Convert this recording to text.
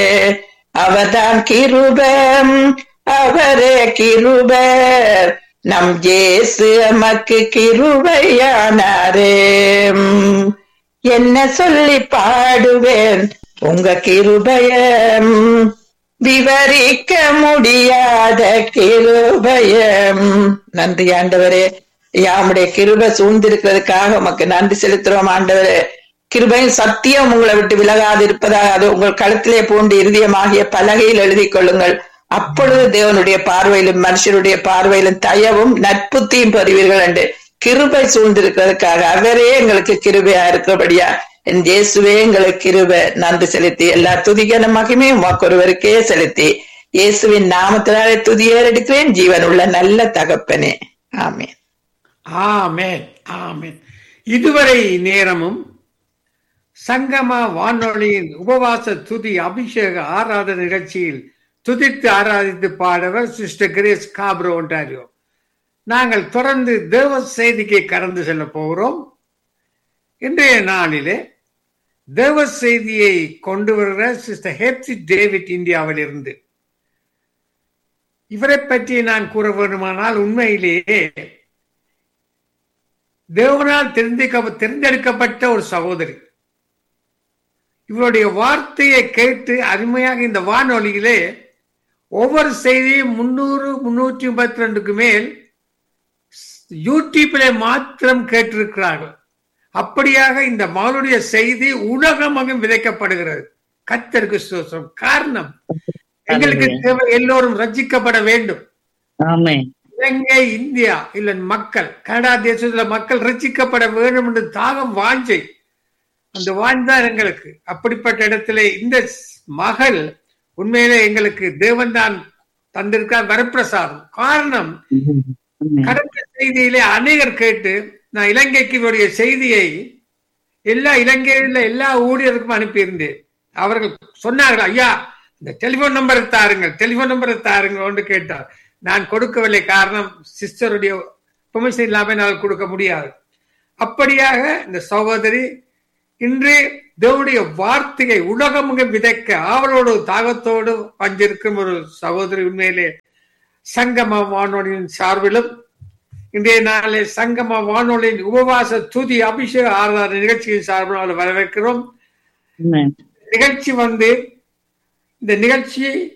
அவர்தான் கிருபம் அவரே கிருப நம் ஜேசு எமக்கு கிருபையானாரே என்ன சொல்லி பாடுவேன் உங்க கிருபயம் விவரிக்க முடியாத கிருபயம் நன்றி ஆண்டவரே யாமுடைய கிருபை சூழ்ந்திருக்கிறதுக்காக உமக்கு நன்றி செலுத்துறோம் ஆண்டவரே கிருபையும் சத்தியம் உங்களை விட்டு விலகாது இருப்பதாக அது உங்கள் களத்திலே பூண்டு இருதயமாகிய பலகையில் எழுதி கொள்ளுங்கள் அப்பொழுது தேவனுடைய பார்வையிலும் மனுஷருடைய பார்வையிலும் தயவும் நட்புத்தியும் பெறுவீர்கள் என்று கிருபை சூழ்ந்திருக்கிறதுக்காக அவரே எங்களுக்கு கிருபையா இருக்கிறபடியா என் இயேசுவே எங்களுக்கு கிருபை நன்றி செலுத்தி எல்லா துதிகன மகிமையும் உமக்கு ஒருவருக்கே செலுத்தி இயேசுவின் நாமத்தினாலே துதியேறெடுக்கிறேன் ஜீவன் உள்ள நல்ல தகப்பனே ஆமேன் ஆமென் ஆமென் இதுவரை நேரமும் சங்கம வானொலியின் உபவாச துதி அபிஷேக ஆராதனை நிகழ்ச்சியில் துதித்து ஆராதித்து பாடவர் சிஸ்டர் கிரேஸ் காப்ரோ ஒன்றாரியோ நாங்கள் தொடர்ந்து தேவ செய்திக்கு கடந்து செல்ல போகிறோம் இன்றைய நாளிலே தேவ செய்தியை கொண்டு வருகிற சிஸ்டர் ஹெப்சி டேவிட் இந்தியாவில் இருந்து இவரை பற்றி நான் கூற வேண்டுமானால் உண்மையிலேயே தேவனால் தெரிந்திக்க தெரிந்தெடுக்கப்பட்ட ஒரு சகோதரி இவருடைய வார்த்தையை கேட்டு அருமையாக இந்த வானொலியிலே ஒவ்வொரு செய்தியும் முன்னூறு முன்னூற்றி முப்பத்தி ரெண்டுக்கு மேல் யூடியூப்பிலே மாத்திரம் கேட்டிருக்கிறார்கள் அப்படியாக இந்த மகளுடைய செய்தி உலகமாக விதைக்கப்படுகிறது கத்தருக்கு சோசம் காரணம் எங்களுக்கு தேவை எல்லோரும் ரச்சிக்கப்பட வேண்டும் ஆமென் இலங்கை இந்தியா இல்ல மக்கள் கனடா தேசத்துல மக்கள் ரச்சிக்கப்பட வேண்டும் என்று தாகம் வாஞ்சை அந்த வாழ்ந்தான் எங்களுக்கு அப்படிப்பட்ட இடத்திலே இந்த மகள் உண்மையிலே எங்களுக்கு தேவன் தான் தந்திருக்கார் வரப்பிரசாதம் காரணம் ஆமென். கடந்த செய்தியிலே அநேகர் கேட்டு நான் இலங்கைக்கு இவருடைய செய்தியை எல்லா இலங்கையில எல்லா ஊழியருக்கும் அனுப்பியிருந்தேன் அவர்கள் சொன்னார்கள் ஐயா இந்த டெலிபோன் நம்பரை தாருங்கள் டெலிபோன் நம்பரை தாருங்கள் என்று கேட்டார் நான் கொடுக்கவில்லை காரணம் சிஸ்டருடைய பெர்மிஷன் இல்லாம என்னால் கொடுக்க முடியாது அப்படியாக இந்த சகோதரி இன்று தேவனுடைய வார்த்தையை உலகமுக விதைக்க ஆவலோடு தாகத்தோடு பஞ்சிருக்கும் ஒரு சகோதரி உண்மையிலே சங்கம வானொலியின் சார்பிலும் இன்றைய நாளில் சங்கம வானொலியின் உபவாச துதி அபிஷேக ஆராதனை நிகழ்ச்சியின் சார்பில் வரவேற்கிறோம் ஆமென். நிகழ்ச்சி வந்து இந்த நிகழ்ச்சி